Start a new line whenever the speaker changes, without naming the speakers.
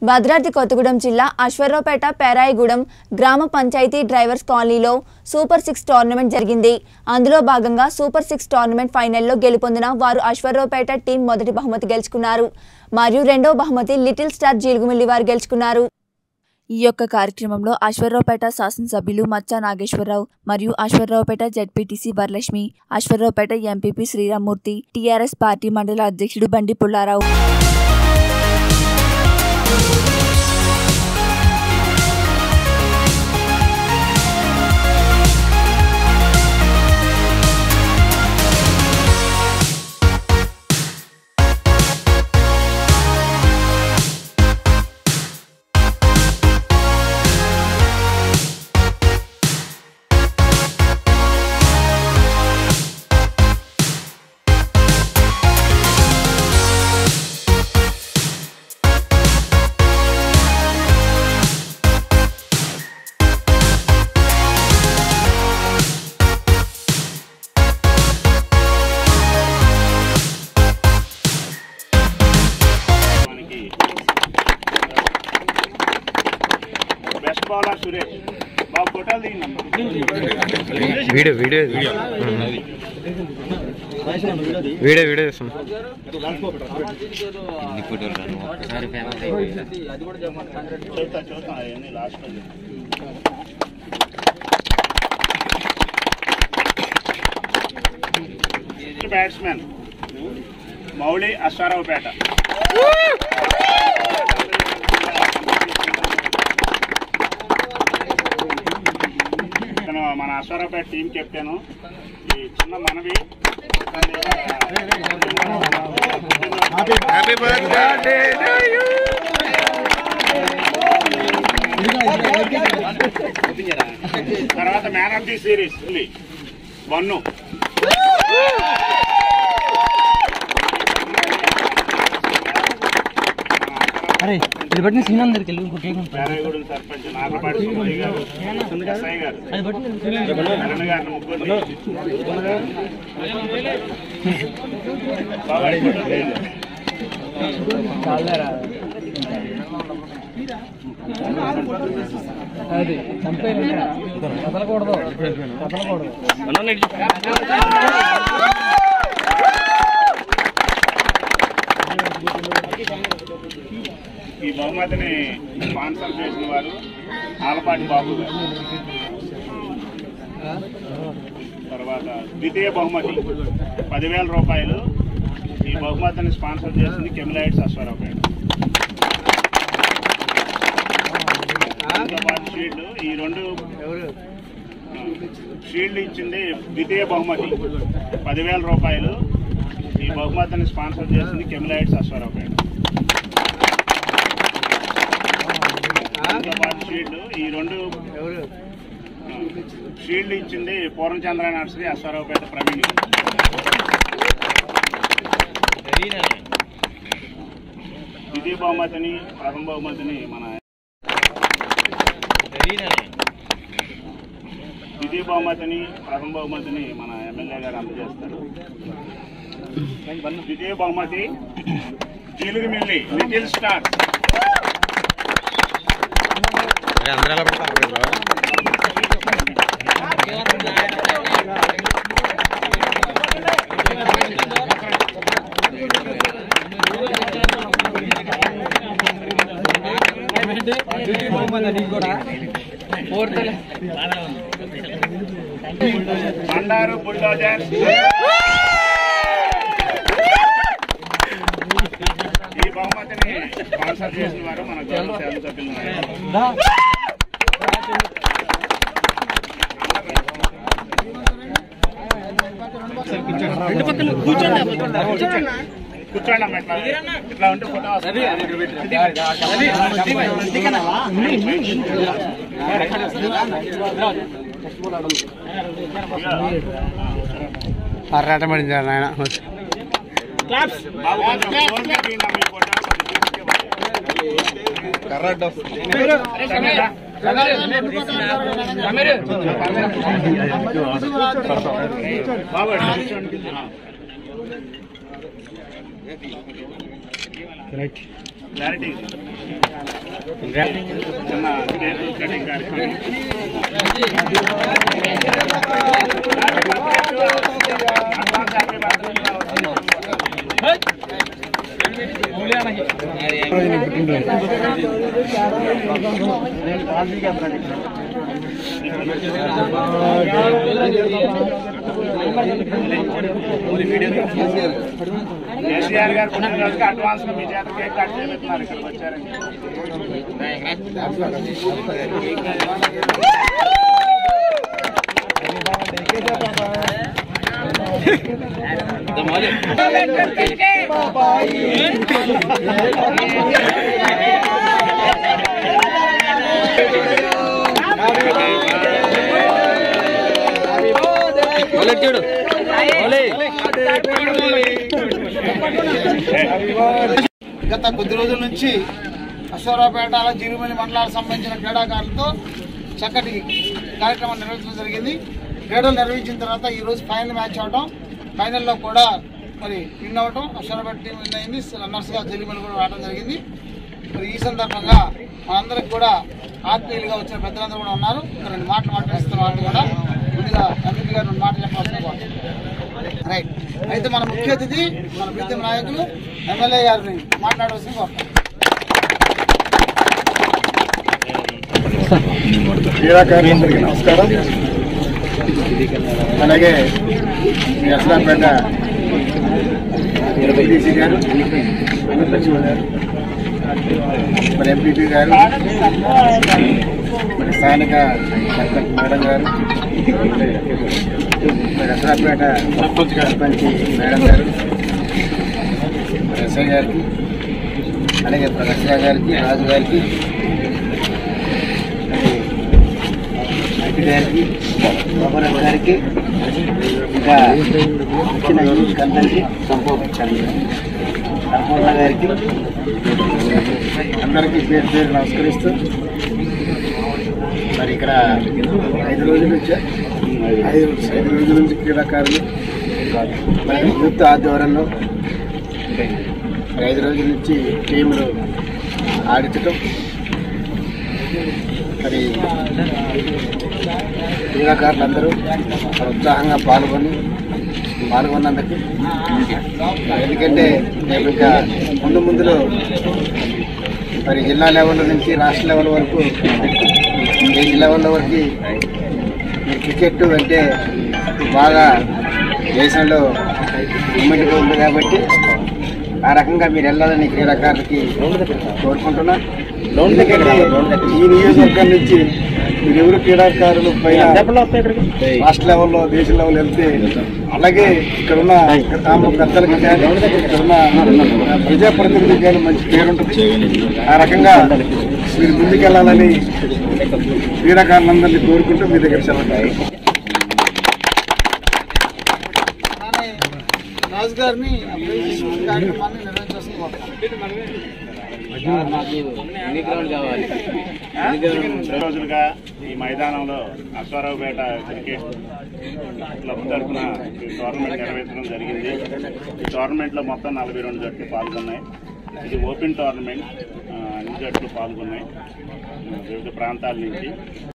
భద్రాద్రి కొత్తగూడెం జిల్లా అశ్వరావుపేట పేరాయిగూడెం గ్రామ పంచాయతీ డ్రైవర్స్ కాలనీలో సూపర్ సిక్స్ టోర్నమెంట్ జరిగింది అందులో భాగంగా సూపర్ సిక్స్ టోర్నమెంట్ ఫైనల్లో గెలుపొందిన వారు అశ్వరావుపేట టీం మొదటి బహుమతి గెలుచుకున్నారు మరియు రెండో బహుమతి లిటిల్ స్టార్ జీలుగుమిల్లి వారు గెలుచుకున్నారు ఈ యొక్క కార్యక్రమంలో అశ్వరావుపేట శాసనసభ్యులు మచ్చా నాగేశ్వరరావు మరియు Aswaraopeta ZPTC Varalakshmi Aswaraopeta MPP Sriramamurthy TRS party మండల అధ్యక్షుడు బండి పుల్లారావు
మనకి బెస్ట్ బౌలర్ సురేష్ బాబు ఫోటోలు దిగినమ్మా
వీడియో వీడియో వీడియో వీడియో చేస్తాం
చూస్తా చూస్తా అవన్నీ లాస్ట్లో బ్యాట్స్మెన్ మౌళి అశ్వారావుపేట ఇతను మన అశ్వారావుపేట టీం కెప్టెన్ ఈ చిన్న మనవి
హ్యాపీ బర్త్డే
తర్వాత మ్యాన్ ఆఫ్ ది సిరీస్ వన్ను
అరే ఇది బట్టి సీన్ అందరికి వెళ్ళి ఇంకో కేక్ ఉంటుంది.
పేరాగూడెం సర్పంచ్ నాగపాటి సుబ్బయ్య గారు ఎస్ఐ గారు
అది బట్టి
కరణ్ గారిని ముగ్గురు బాగా అయిపోయింది.
అది చంపేది కదలకూడదు కదలకూడదు
ఈ బహుమతిని స్పాన్సర్ చేసిన వారు ఆలపాటి బాబు గారు తర్వాత ద్వితీయ బహుమతి పదివేల రూపాయలు ఈ బహుమతిని స్పాన్సర్ చేసింది కెమిలైట్స్ అశ్వరావుపేట దాంతో పాటు షీల్డ్ ఈ రెండు షీల్డ్ ఇచ్చింది ద్వితీయ బహుమతి పదివేల రూపాయలు ఈ బహుమతిని స్పాన్సర్ చేసింది కెమిలైట్స్ అశ్వరావుపేట దాంతో పాటు షీల్డ్ ఈ రెండు షీల్డ్ ఇచ్చింది పూర్ణచంద్ర నర్సరీ అశ్వరావుపేట ప్రవీణ్ ద్వితీయ బహుమతిని ప్రథమ బహుమతిని మన ద్వితీయ బహుమతిని ప్రథమ బహుమతిని మన ఎమ్మెల్యే గారు అందజేస్తారు ద్వితీయ బహుమతి జీలుగుమిల్లి లిటిల్ స్టార్
అందరూ ఎలా పడతారు
బండారు బుల్డోజర్ ఈ బహుమతిని స్పాన్సర్ చేసిన వారు మన గౌరవ శాసన సభ్యులు ఉన్నారు. కూర్చోండి అమ్మ ఇట్లా ఇట్లా ఉంటే ఫోటో వస్తుంది.
అర్రాట పడింది ఆయన
బాబు కొంచెం క్లోజ్గా తీయండి అమ్మ ఈ ఫోటో. సమీరా? బాబు కూర్చోండి. క్లారిటీ చిన్న కేక్ కటింగ్ కార్యక్రమం అడ్వాన్స్ హ్యాపీ బర్త్డే కేసీఆర్ గారు పుట్టినరోజుకి అడ్వాన్స్ గా మీ చేత కేక్ కట్ చేయబెట్టున్నారు ఇక్కడికి వచ్చారని
గత కొద్ది రోజుల నుంచి అశ్వరావుపేట అలా జీరుమని మండలాలకు సంబంధించిన క్రీడాకారులతో చక్కటి కార్యక్రమం నిర్వహించడం జరిగింది క్రీడలు నిర్వహించిన తర్వాత ఈ రోజు ఫైనల్ మ్యాచ్ అవడం ఫైనల్లో కూడా మరి విన్ అవ్వడం అశ్వరావుపేట టీం విన్ అయింది రన్నర్స్గా జీరుమని కూడా రావడం జరిగింది మరి ఈ సందర్భంగా మనందరికి కూడా ఆత్మీయులుగా వచ్చిన పెద్దలందరూ కూడా ఉన్నారు ఒక రెండు మాటలు మాట్లాడిస్తున్న వాళ్ళు కూడా ముందుగా ఎంపీ గారు రెండు మాటలు చెప్పాల్సిన కోరుతున్నాను. రైట్ అయితే మన ముఖ్య అతిథి మన ప్రీతం నాయకులు ఎమ్మెల్యే గారిని మాట్లాడవలసింది కోరుతాం
క్రీడాకారులందరికీ నమస్కారం అలాగే మీ అసలాపేట ఎంపీటీసీ గారు లక్ష్మణ్ గారు మరి ఎంపీటీ గారు మరి స్థానిక సర్పంచ్ మేడం గారు మరి అసలాపేట సర్పంచ్ మేడం గారు మరి ఎస్ఐ గారికి అలాగే ప్రదర్శన గారికి రాజు గారికి ఐటీ గారికి గోపాలం గారికి ఇంకా వచ్చిన యూత్ కందరికి సంపూర్ణ గారికి అందరికీ పేరు పేరు నమస్కరిస్తూ మరి ఇక్కడ ఐదు రోజుల నుంచి ఐదు ఐదు రోజుల నుంచి క్రీడాకారులు మరి యూత్ ఆధ్వర్యంలో మరి ఐదు రోజుల నుంచి టీములు ఆడించటం మరి క్రీడాకారులందరూ మరి ఉత్సాహంగా పాల్గొని పాల్గొన్నందుకు ఎందుకంటే రేపు ఇంకా ముందు ముందులో మరి జిల్లా లెవెల్ నుంచి రాష్ట్ర లెవెల్ వరకు స్టేట్ లెవెల్ వరకు ఈ క్రికెట్ అంటే బాగా దేశంలో ఇమ్మడిగా ఉంది కాబట్టి ఆ రకంగా మీరు వెళ్ళాలని క్రీడాకారులకి కోరుకుంటున్నా ఎందుకంటే ఈ నియోజకవర్గం నుంచి మీరు ఎవరు క్రీడాకారులు పైన రాష్ట్ర లెవెల్లో దేశ లెవెల్ వెళ్తే అలాగే ఇక్కడ ఉన్న తాము పెద్దలకి కానీ ఇక్కడ ఉన్న ప్రజాప్రతినిధులకు కానీ మంచి పేరుంటుంది ఆ రకంగా మీరు ముందుకెళ్ళాలని క్రీడాకారులందరినీ కోరుకుంటూ మీ దగ్గర సెలవు
అలానే రాజు గారిని అభినందించిన కార్యక్రమాన్ని నిర్వహించాల్సింది కోరుతాం
రెండు రోజులుగా ఈ మైదానంలో అశ్వారావుపేట క్రికెట్ క్లబ్ తరఫున ఈ టోర్నమెంట్ నిర్వహించడం జరిగింది ఈ టోర్నమెంట్లో మొత్తం నలభై రెండు జట్లు పాల్గొన్నాయి ఇది ఓపెన్ టోర్నమెంట్ ఆ, అన్ని జట్లు పాల్గొన్నాయి వివిధ ప్రాంతాల నుంచి